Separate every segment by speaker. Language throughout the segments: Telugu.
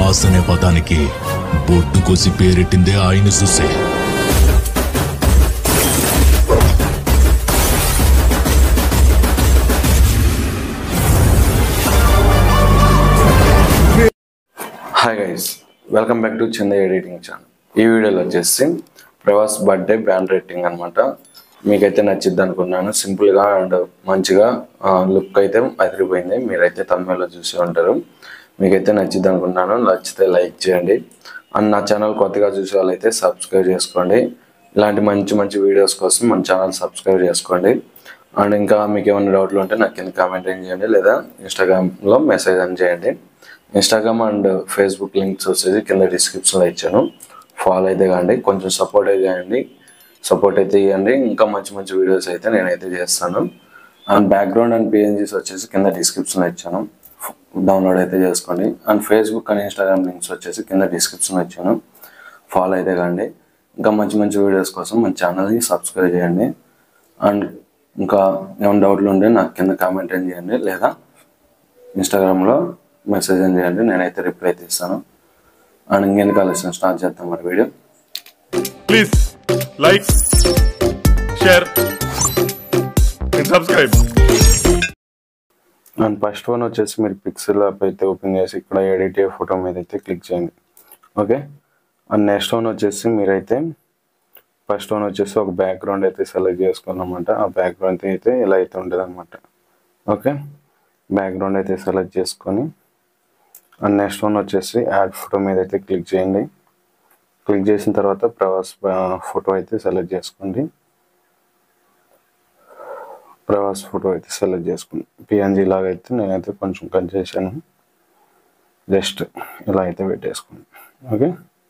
Speaker 1: ప్రభాస్ అనే పదానికి బొట్టు కోసి పేరెట్టిందే ఆయన చూసే
Speaker 2: hi guys welcome back to Chanda editing channel ఈ వీడియోలో వచ్చేసి ప్రవాస్ బర్త్డే బ్యాండ్ రేటింగ్ అనమాట మీకైతే నచ్చిద్ది అనుకున్నాను సింపుల్గా అండ్ మంచిగా లుక్ అయితే అదిరిపోయింది మీరైతే తమిళలో చూసి ఉంటారు మీకైతే నచ్చిద్ది అనుకున్నాను నచ్చితే లైక్ చేయండి అండ్ నా ఛానల్ కొత్తగా చూసే వాళ్ళైతే సబ్స్క్రైబ్ చేసుకోండి ఇలాంటి మంచి మంచి వీడియోస్ కోసం మన ఛానల్ సబ్స్క్రైబ్ చేసుకోండి అండ్ ఇంకా మీకు ఏమైనా డౌట్లు ఉంటే నాకు కింద కామెంట్ ఏం చేయండి లేదా ఇన్స్టాగ్రామ్లో మెసేజ్ అని చేయండి ఇన్స్టాగ్రామ్ అండ్ ఫేస్బుక్ లింక్స్ వచ్చేసి కింద డిస్క్రిప్షన్లో ఇచ్చాను ఫాలో అయితే కాండి కొంచెం సపోర్ట్ అయితే చేయండి సపోర్ట్ అయితే ఇవ్వండి ఇంకా మంచి మంచి వీడియోస్ అయితే నేనైతే చేస్తాను అండ్ బ్యాక్గ్రౌండ్ అండ్ పిఎన్జీస్ వచ్చేసి కింద డిస్క్రిప్షన్లో ఇచ్చాను డౌన్లోడ్ అయితే చేసుకోండి and Facebook and Instagram links వచ్చేసి కింద డిస్క్రిప్షన్లో ఇచ్చాను ఫాలో అయితే కాండి ఇంకా మంచి మంచి వీడియోస్ కోసం మన ఛానల్ని సబ్స్క్రైబ్ చేయండి అండ్ ఇంకా ఏమైనా డౌట్లు ఉంటే నాకు కింద కామెంట్ ఏం చేయండి లేదా ఇన్స్టాగ్రామ్లో మెసేజ్ ఏం చేయండి నేనైతే రిప్లై అయితే ఇస్తాను అండ్ ఇంకెన్ని కాలేసిన స్టార్ట్ చేద్దాం మరి video
Speaker 3: Please like, share, and subscribe.
Speaker 2: And first one వచ్చేసి మీరు పిక్సెల్ యాప్ అయితే ఓపెన్ చేసి ఇక్కడ ఎడిట్ ఏ ఫోటో మీద అయితే క్లిక్ చేయండి ఓకే అండ్ నెక్స్ట్ వన్ వచ్చేసి మీరైతే ఫస్ట్ వన్ వచ్చేసి ఒక బ్యాక్గ్రౌండ్ అయితే సెలెక్ట్ చేసుకోవాలన్నమాట ఆ బ్యాక్గ్రౌండ్ అయితే ఇలా అయితే ఉంటుంది అనమాట ఓకే బ్యాక్గ్రౌండ్ అయితే సెలెక్ట్ చేసుకొని అండ్ నెక్స్ట్ వన్ వచ్చేసి యాడ్ ఫోటో మీద అయితే క్లిక్ చేయండి క్లిక్ చేసిన తర్వాత ప్రవాస్ ఫోటో అయితే సెలెక్ట్ చేసుకోండి ప్రవాస్ ఫోటో అయితే సెలెక్ట్ చేసుకుని పిఎన్జీ లాగా అయితే నేనైతే కొంచెం కట్ చేశాను జస్ట్ ఇలా అయితే పెట్టేసుకోండి ఓకే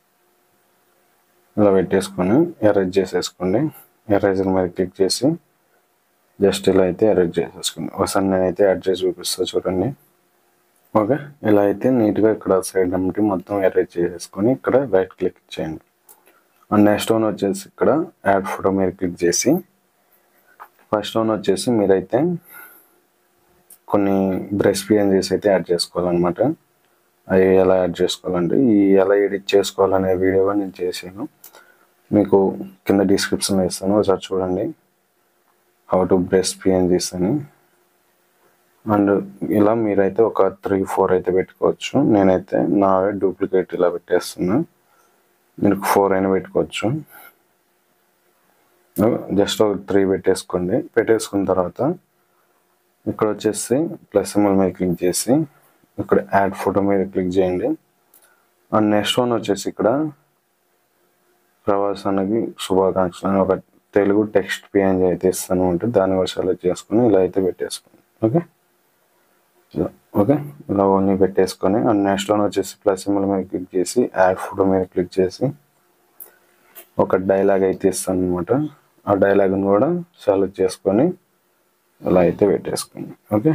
Speaker 2: ఇలా పెట్టేసుకొని ఎరేజ్ చేసేసుకోండి ఎరేజర్ మీద క్లిక్ చేసి జస్ట్ ఇలా అయితే ఎరేజ్ చేసేసుకోండి ఒకసారి నేనైతే యాడ్ చేసి చూపిస్తా చూడండి ఓకే ఇలా అయితే నీట్గా ఇక్కడ సైడ్ అమ్మటి మొత్తం ఎరేజ్ చేసేసుకొని ఇక్కడ రైట్ క్లిక్ చేయండి అండ్ నెక్స్ట్ వన్ వచ్చేసి ఇక్కడ యాడ్ ఫోటో మీద క్లిక్ చేసి ఫస్ట్ వన్ వచ్చేసి మీరైతే కొన్ని బ్రష్ పిఎన్జీస్ అయితే యాడ్ చేసుకోవాలన్నమాట అవి ఎలా యాడ్ చేసుకోవాలంటే ఈ ఎలా ఎడిట్ చేసుకోవాలనే వీడియో కూడా నేను చేశాను మీకు కింద డిస్క్రిప్షన్లో ఇస్తాను ఒకసారి చూడండి హౌ టు బ్రష్ పిఎన్జీస్ అని అండ్ ఇలా మీరైతే ఒక త్రీ ఫోర్ అయితే పెట్టుకోవచ్చు నేనైతే నా డూప్లికేట్ ఇలా పెట్టేస్తున్నా మీరు ఫోర్ అయినా పెట్టుకోవచ్చు జస్ట్ ఒక త్రీ పెట్టేసుకోండి పెట్టేసుకున్న తర్వాత ఇక్కడ వచ్చేసి ప్లస్ సింబల్ మీద క్లిక్ చేసి ఇక్కడ యాడ్ ఫోటో మీద క్లిక్ చేయండి అండ్ నెక్స్ట్ వన్ వచ్చేసి ఇక్కడ ప్రవాసానికి శుభాకాంక్షలు అని ఒక తెలుగు టెక్స్ట్ పిఎన్జీ అయితే ఇస్తాను అంటే దాన్ని కూడా సెలెక్ట్ చేసుకొని ఇలా అయితే పెట్టేసుకోండి ఓకే ఇలా ఓకే ఇలా ఓన్లీ పెట్టేసుకొని అండ్ నెక్స్ట్ వన్ వచ్చేసి ప్లస్ సింబల్ మీద క్లిక్ చేసి యాడ్ ఫోటో మీద క్లిక్ చేసి ఒక డైలాగ్ అయితే ఇస్తాను అనమాట ఆ డైలాగ్ని కూడా సెలెక్ట్ చేసుకొని ఇలా అయితే పెట్టేసుకోండి ఓకే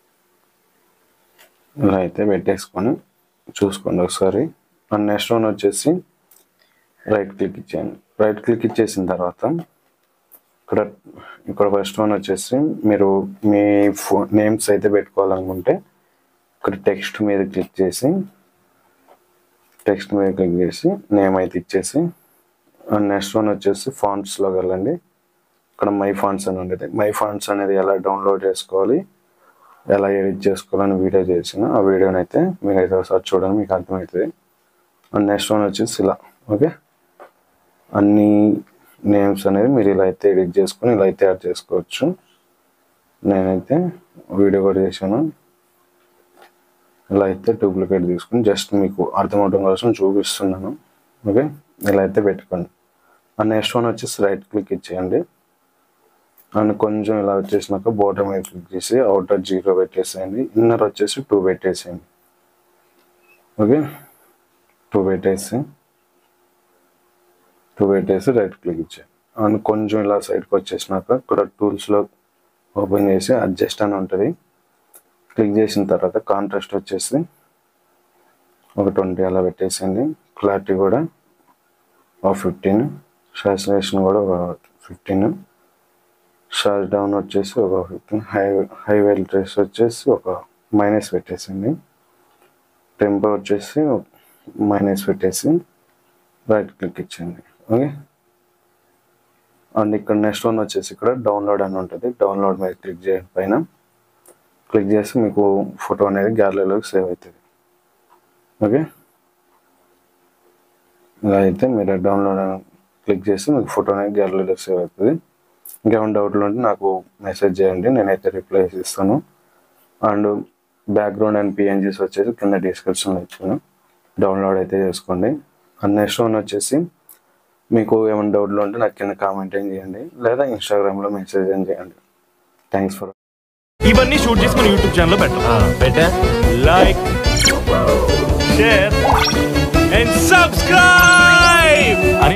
Speaker 2: ఇలా అయితే పెట్టేసుకొని చూసుకోండి ఒకసారి అండ్ నెక్స్ట్ వన్ వచ్చేసి రైట్ క్లిక్ ఇచ్చేయండి రైట్ క్లిక్ ఇచ్చేసిన తర్వాత ఇక్కడ ఇక్కడ ఫస్ట్ వన్ వచ్చేసి మీరు మీ ఫో నేమ్స్ అయితే పెట్టుకోవాలనుకుంటే ఇక్కడ టెక్స్ట్ మీద క్లిక్ చేసి టెక్స్ట్ మీద క్లిక్ చేసి నేమ్ అయితే ఇచ్చేసి అండ్ నెక్స్ట్ వన్ వచ్చేసి ఫాంట్స్లోకి వెళ్ళండి ఇక్కడ మై ఫాంట్స్ అని ఉండేది మై ఫాంట్స్ అనేది ఎలా డౌన్లోడ్ చేసుకోవాలి ఎలా ఎడిట్ చేసుకోవాలని వీడియో చేసిన ఆ వీడియోని అయితే మీరు అయితే ఒకసారి చూడండి మీకు అర్థమవుతుంది అండ్ నెక్స్ట్ వన్ వచ్చేసి ఇలా ఓకే అన్ని నేమ్స్ అనేది మీరు ఇలా అయితే ఎడిట్ చేసుకొని ఇలా అయితే యాడ్ చేసుకోవచ్చు నేనైతే వీడియో కూడా చేశాను ఇలా అయితే డూప్లికేట్ తీసుకుని జస్ట్ మీకు అర్థమవడం కోసం చూపిస్తున్నాను ఓకే ఇలా అయితే పెట్టుకోండి అండ్ నెక్స్ట్ వన్ వచ్చేసి రైట్ క్లిక్ ఇచ్చేయండి అండ్ కొంచెం ఇలా వచ్చేసినాక బోర్డర్ మీద క్లిక్ చేసి అవుటర్ జీరో పెట్టేసేయండి ఇన్నర్ వచ్చేసి టూ పెట్టేసేయండి ఓకే టూ పెట్టేసి టూ పెట్టేసి రైట్ క్లిక్ ఇచ్చేయండి అండ్ కొంచెం ఇలా సైడ్కి వచ్చేసినాక ఇక్కడ టూల్స్లో ఓపెన్ చేసి అడ్జస్ట్ అని ఉంటుంది క్లిక్ చేసిన తర్వాత కాంట్రాస్ట్ వచ్చేసి ఒక ట్వంటీ అలా పెట్టేసేయండి క్లారిటీ కూడా ఒక ఫిఫ్టీన్ సాచురేషన్ కూడా ఒక ఫిఫ్టీన్ షార్ట్ డౌన్ వచ్చేసి ఒక ఫిఫ్టీన్ హై హై వెల్ట్రెస్ వచ్చేసి ఒక మైనస్ పెట్టేసింది టెంపో వచ్చేసి మైనస్ పెట్టేసి రైట్ క్లిక్ ఇచ్చేయండి ఓకే అండ్ ఇక్కడ నెక్స్ట్ వన్ వచ్చేసి ఇక్కడ డౌన్లోడ్ అని ఉంటుంది డౌన్లోడ్ మీద క్లిక్ చేయండి పైన క్లిక్ చేసి మీకు ఫోటో అనేది గ్యాలరీలోకి సేవ్ అవుతుంది ఓకే ఇలా అయితే మీరు డౌన్లోడ్ అని క్లిక్ చేసి మీకు ఫోటో అనేది గ్యాలరీలోకి సేవ్ అవుతుంది ఇంకేమైనా డౌట్లు ఉంటే నాకు మెసేజ్ చేయండి నేనైతే రిప్లై ఇస్తాను అండ్ బ్యాక్గ్రౌండ్ అండ్ పిఎన్జీస్ వచ్చేసి కింద డిస్క్రిప్షన్లో ఇచ్చాను డౌన్లోడ్ అయితే చేసుకోండి అండ్ నెక్స్ట్ వన్ వచ్చేసి మీకు ఏమైనా డౌట్లు ఉంటే నాకు కింద కామెంట్ ఏం చేయండి లేదా ఇన్స్టాగ్రామ్లో మెసేజ్ ఏం చేయండి థ్యాంక్స్ ఫర్
Speaker 3: ఇవన్నీ షూట్ చేసి మన యూట్యూబ్ ఛానల్లో పెట్టాం
Speaker 4: పెట్టా
Speaker 3: లైక్ షేర్ అండ్ సబ్స్క్రైబ్